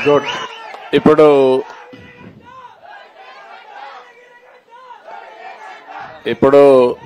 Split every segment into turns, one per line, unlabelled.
good
ఇప్పుడు ఇప్పుడు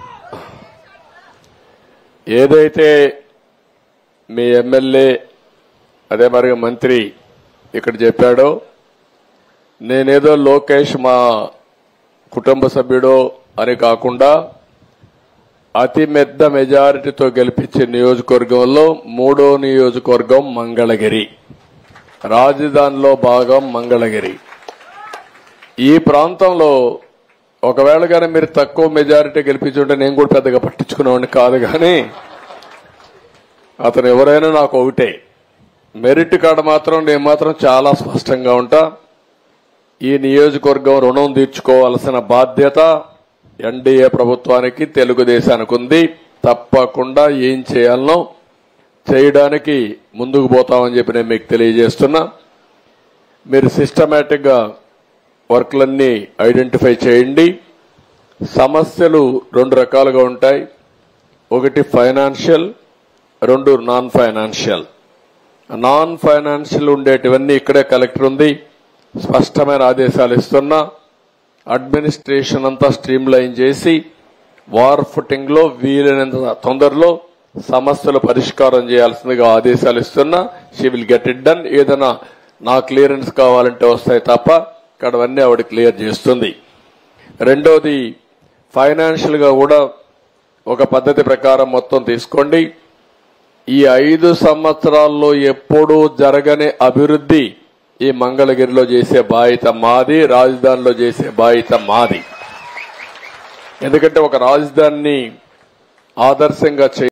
ఏదైతే మీ ఎమ్మెల్యే అదే మరి మంత్రి ఇక్కడ చెప్పాడో నేనేదో లోకేష్ మా కుటుంబ సభ్యుడో అని కాకుండా అతి పెద్ద మెజారిటీతో గెలిపించే నియోజకవర్గంలో మూడో నియోజకవర్గం మంగళగిరి రాజధానిలో భాగం మంగళగిరి ఈ ప్రాంతంలో ఒకవేళ కానీ మీరు తక్కువ మెజారిటీ గెలిపించుంటే నేను కూడా పెద్దగా పట్టించుకునేవాడిని కాదు కానీ అతను ఎవరైనా నాకు ఒకటే మెరిట్ కార్డు మాత్రం నేను మాత్రం చాలా స్పష్టంగా ఉంటా ఈ నియోజకవర్గం రుణం తీర్చుకోవాల్సిన బాధ్యత ఎన్డీఏ ప్రభుత్వానికి తెలుగుదేశానికి ఉంది తప్పకుండా ఏం చేయాలనో చేయడానికి ముందుకు పోతామని చెప్పి నేను మీకు తెలియజేస్తున్నా మీరు సిస్టమేటిక్ గా వర్క్లన్నీ ఐడెంటిఫై చేయండి సమస్యలు రెండు రకాలుగా ఉంటాయి ఒకటి ఫైనాన్షియల్ రెండు నాన్ ఫైనాన్షియల్ నాన్ ఫైనాన్షియల్ ఉండేటివన్నీ ఇక్కడే కలెక్టర్ ఉంది స్పష్టమైన ఆదేశాలు ఇస్తున్నా అడ్మినిస్ట్రేషన్ అంతా స్ట్రీమ్ లైన్ చేసి వార్ ఫుటింగ్ లో వీలైనంత తొందరలో సమస్యలు పరిష్కారం చేయాల్సిందిగా ఆదేశాలు ఇస్తున్నా she will get it done ఏదైనా నా క్లియరెన్స్ కావాలంటే వస్తాయి తప్ప ఇక్కడవన్నీ ఆవిడ క్లియర్ చేస్తుంది రెండోది ఫైనాన్షియల్ గా కూడా ఒక పద్ధతి ప్రకారం మొత్తం తీసుకోండి ఈ ఐదు సంవత్సరాల్లో ఎప్పుడూ జరగని అభివృద్ధి ఈ మంగళగిరిలో చేసే బాధ్యత మాది రాజధానిలో చేసే బాధ్యత మాది ఎందుకంటే ఒక రాజధానిని ఆదర్శంగా చే